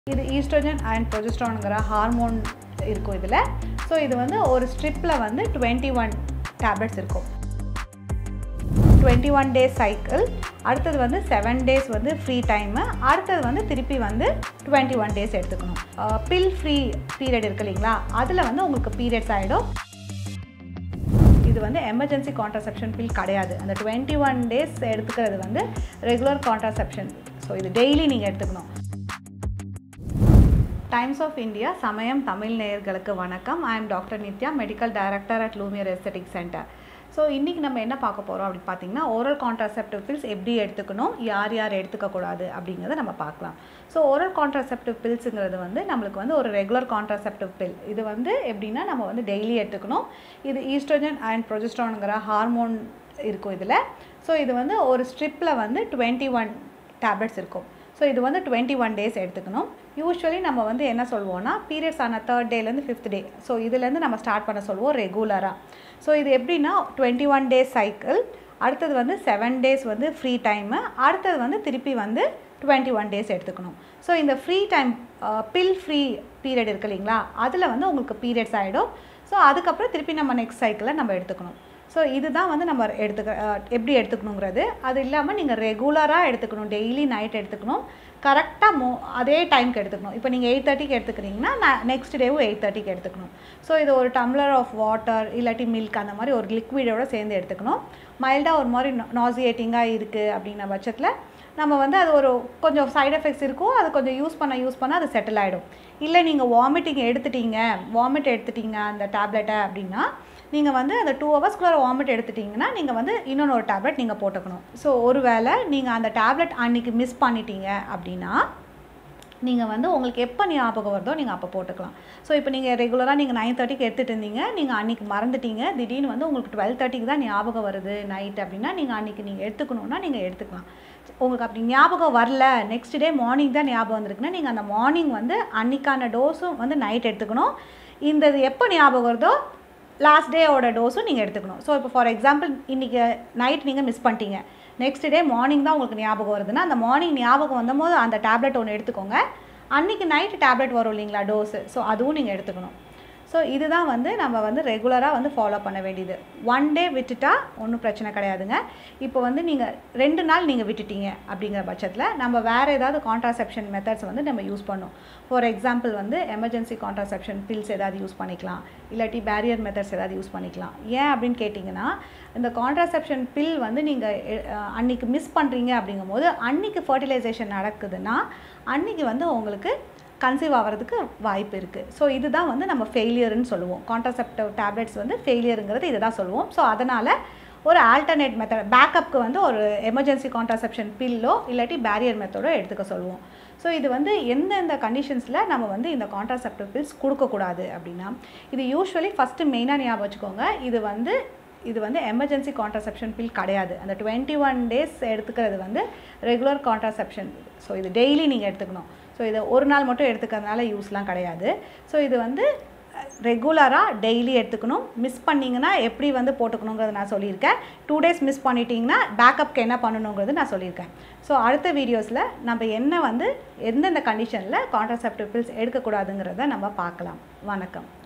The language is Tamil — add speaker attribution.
Speaker 1: இது ஈஸ்ட்ரோஜன் அண்ட் ப்ரொஜெஸ்ட்ரானுங்கிற ஹார்மோன் இருக்கும் இதில் ஸோ இது வந்து ஒரு ஸ்ட்ரிப்பில் வந்து டுவெண்ட்டி ஒன் டேப்லெட்ஸ் இருக்கும் டுவெண்ட்டி ஒன் டேஸ் சைக்கிள் அடுத்தது வந்து செவன் டேஸ் வந்து ஃப்ரீ டைமு அடுத்தது வந்து திருப்பி வந்து டுவெண்ட்டி ஒன் டேஸ் எடுத்துக்கணும் பில் ஃப்ரீ பீரியட் இருக்கு இல்லைங்களா அதில் வந்து உங்களுக்கு பீரியட்ஸ் ஆகிடும் இது வந்து எமர்ஜென்சி கான்ட்ராசெப்ஷன் பில் கிடையாது அந்த டுவெண்ட்டி ஒன் டேஸ் எடுத்துக்கிறது வந்து ரெகுலர் கான்ட்ராசெப்ஷன் ஸோ இது டெய்லி நீங்கள் எடுத்துக்கணும் Times of India Samayam Tamil நேயர்களுக்கு வணக்கம் I am doctor Nithya medical director at Lumiere aesthetic centre so இன்றைக்கி நம்ம என்ன பார்க்க போகிறோம் அப்படின்னு பார்த்தீங்கன்னா ஓரல் கான்ட்ராசெப்டிவ் பில்ஸ் எப்படி எடுத்துக்கணும் யார் யார் எடுத்துக்கக்கூடாது அப்படிங்கிறத நம்ம பார்க்கலாம் ஸோ ஓரல் கான்ட்ராசெப்டிவ் பில்ஸுங்கிறது வந்து நம்மளுக்கு வந்து ஒரு ரெகுலர் கான்ட்ராசெப்டிவ் பில் இது வந்து எப்படின்னா நம்ம வந்து டெய்லி எடுத்துக்கணும் இது ஈஸ்ட்ரோஜன் அண்ட் ப்ரொஜெஸ்ட்ரானுங்கிற ஹார்மோன் இருக்கும் இதில் ஸோ இது வந்து ஒரு ஸ்ட்ரிப்பில் வந்து டுவெண்ட்டி ஒன் டேப்லெட்ஸ் இருக்கும் ஸோ இது வந்து டுவெண்ட்டி ஒன் டேஸ் எடுத்துக்கணும் யூஸ்வலி நம்ம வந்து என்ன சொல்வோம்னா பீரியட்ஸ் ஆன தேர்ட் டேலேருந்து ஃபிஃப்த் டே ஸோ இதுலேருந்து நம்ம ஸ்டார்ட் பண்ண சொல்லுவோம் ரெகுலராக ஸோ இது எப்படின்னா டுவெண்ட்டி ஒன் டேஸ் சைக்கிள் அடுத்தது வந்து செவன் டேஸ் வந்து ஃப்ரீ டைமு அடுத்தது வந்து திருப்பி வந்து டுவெண்ட்டி ஒன் டேஸ் எடுத்துக்கணும் ஸோ இந்த free time pill free period இருக்கு இல்லைங்களா அதில் வந்து உங்களுக்கு பீரியட்ஸ் ஆகிடும் ஸோ அதுக்கப்புறம் திருப்பி நம்ம நெக்ஸ்ட் சைக்கிளை நம்ம எடுத்துக்கணும் ஸோ இதுதான் வந்து நம்ம எடுத்துக்க எப்படி எடுத்துக்கணுங்கிறது அது இல்லாமல் நீங்கள் ரெகுலராக எடுத்துக்கணும் டெய்லி நைட் எடுத்துக்கணும் கரெக்டாக மோ அதே டைம்க்கு எடுத்துக்கணும் இப்போ நீங்கள் எயிட் தேர்ட்டிக்கு எடுத்துக்கிறீங்கன்னா நான் நெக்ஸ்ட் டேவும் எயிட் தேர்ட்டிக்கு எடுத்துக்கணும் ஸோ இது ஒரு டம்ளர் ஆஃப் வாட்டர் இல்லாட்டி மில்க் அந்த மாதிரி ஒரு லிக்விடோட சேர்ந்து எடுத்துக்கணும் மைல்டாக ஒரு மாதிரி நாசியேட்டிங்காக இருக்குது அப்படின்ன பட்சத்தில் நம்ம வந்து அது ஒரு கொஞ்சம் சைட் எஃபெக்ட்ஸ் இருக்கும் அது கொஞ்சம் யூஸ் பண்ண யூஸ் பண்ண அது செட்டில் ஆகிடும் இல்லை நீங்கள் வாமிட்டிங் எடுத்துட்டீங்க வாமிட் எடுத்துட்டீங்க அந்த டேப்லெட்டை அப்படின்னா நீங்கள் வந்து அந்த டூ ஹவர்ஸ்க்குள்ளே வாமிட் எடுத்துட்டிங்கன்னா நீங்கள் வந்து இன்னொன்று ஒரு டேப்லெட் நீங்கள் போட்டுக்கணும் ஸோ ஒருவேளை நீங்கள் அந்த டேப்லெட் அன்றைக்கி மிஸ் பண்ணிட்டீங்க அப்படின்னா நீங்கள் வந்து உங்களுக்கு எப்போ ஞாபகம் வருதோ நீங்கள் அப்போ போட்டுக்கலாம் ஸோ இப்போ நீங்கள் ரெகுலராக நீங்கள் நைன் தேர்ட்டிக்கு எடுத்துகிட்டு இருந்தீங்க நீங்கள் அன்றைக்கி மறந்துட்டீங்க திடீர்னு வந்து உங்களுக்கு டுவெல் தேர்ட்டிக்கு தான் ஞாபகம் வருது நைட் அப்படின்னா நீங்கள் அன்றைக்கி நீங்கள் எடுத்துக்கணுன்னா நீங்கள் எடுத்துக்கலாம் உங்களுக்கு அப்படி ஞாபகம் வரல நெக்ஸ்ட் டே மார்னிங் தான் ஞாபகம் வந்திருக்குன்னா நீங்கள் அந்த மார்னிங் வந்து அன்றைக்கான டோஸும் வந்து நைட் எடுத்துக்கணும் இந்த இது எப்போ ஞாபகம் வருதோ லாஸ்ட் டேவோட டோஸும் நீங்கள் எடுத்துக்கணும் ஸோ இப்போ ஃபார் எக்ஸாம்பிள் இன்றைக்கி நைட் நீங்கள் மிஸ் பண்ணிட்டீங்க நெக்ஸ்ட் டே மார்னிங் தான் உங்களுக்கு ஞாபகம் வருதுன்னா அந்த மார்னிங் ஞாபகம் வந்தபோது அந்த டேப்லெட் ஒன்று எடுத்துக்கோங்க அன்றைக்கி நைட்டு டேப்லெட் வரும் இல்லைங்களா டோஸு ஸோ அதுவும் நீங்கள் எடுத்துக்கணும் ஸோ இதுதான் வந்து நம்ம வந்து ரெகுலராக வந்து ஃபாலோ பண்ண வேண்டியது ஒன் டே விட்டுட்டா ஒன்றும் பிரச்சனை கிடையாதுங்க இப்போ வந்து நீங்கள் ரெண்டு நாள் நீங்கள் விட்டுட்டீங்க அப்படிங்கிற பட்சத்தில் நம்ம வேறு ஏதாவது கான்ட்ராசெப்ஷன் மெத்தட்ஸ் வந்து நம்ம யூஸ் பண்ணோம் ஃபார் எக்ஸாம்பிள் வந்து எமர்ஜென்சி கான்ட்ராசெப்ஷன் பில்ஸ் ஏதாவது யூஸ் பண்ணிக்கலாம் இல்லாட்டி பேரியர் மெத்தட்ஸ் ஏதாவது யூஸ் பண்ணிக்கலாம் ஏன் அப்படின்னு கேட்டிங்கன்னா இந்த கான்ட்ராசெப்ஷன் பில் வந்து நீங்கள் அன்றைக்கி மிஸ் பண்ணுறீங்க அப்படிங்கும்போது அன்றைக்கி ஃபர்டிலைசேஷன் நடக்குதுன்னா அன்றைக்கி வந்து உங்களுக்கு கன்சீவ் ஆகிறதுக்கு வாய்ப்பு இருக்குது ஸோ இதுதான் வந்து நம்ம ஃபெயிலியர்னு சொல்லுவோம் கான்ட்ராசெப்டிவ் டேப்லெட்ஸ் வந்து ஃபெயிலியருங்கிறது இதை தான் சொல்லுவோம் ஸோ அதனால் ஒரு ஆல்டர்னேட் மெத்தட் பேக்கப்புக்கு வந்து ஒரு எமர்ஜென்சி கான்ட்ராசெப்ஷன் பில்லோ இல்லாட்டி பேரியர் மெத்தடோ எடுத்துக்க சொல்லுவோம் ஸோ இது வந்து எந்தெந்த கண்டிஷன்ஸில் நம்ம வந்து இந்த கான்ட்ராசெப்டிவ் பில்ஸ் கொடுக்கக்கூடாது அப்படின்னா இது யூஸ்வலி ஃபஸ்ட்டு மெயினாக ஞாபகம் வச்சுக்கோங்க இது வந்து இது வந்து எமர்ஜென்சி கான்ட்ராசெப்ஷன் பில் கிடையாது அந்த டுவெண்ட்டி ஒன் டேஸ் எடுத்துக்கிறது வந்து ரெகுலர் கான்ட்ராசெப்ஷன் ஸோ இது டெய்லி நீங்கள் எடுத்துக்கணும் ஸோ இதை ஒரு நாள் மட்டும் எடுத்துக்கிறதுனால யூஸ்லாம் கிடையாது ஸோ இது வந்து ரெகுலராக டெய்லி எடுத்துக்கணும் மிஸ் பண்ணிங்கன்னா எப்படி வந்து போட்டுக்கணுங்கிறது நான் சொல்லியிருக்கேன் டூ டேஸ் மிஸ் பண்ணிட்டீங்கன்னா பேக்கப்க்கு என்ன பண்ணணுங்கிறது நான் சொல்லியிருக்கேன் ஸோ அடுத்த வீடியோஸில் நம்ம என்ன வந்து எந்தெந்த கண்டிஷனில் கான்ட்ராசெப்டிவ் பில்ஸ் எடுக்கக்கூடாதுங்கிறத நம்ம பார்க்கலாம் வணக்கம்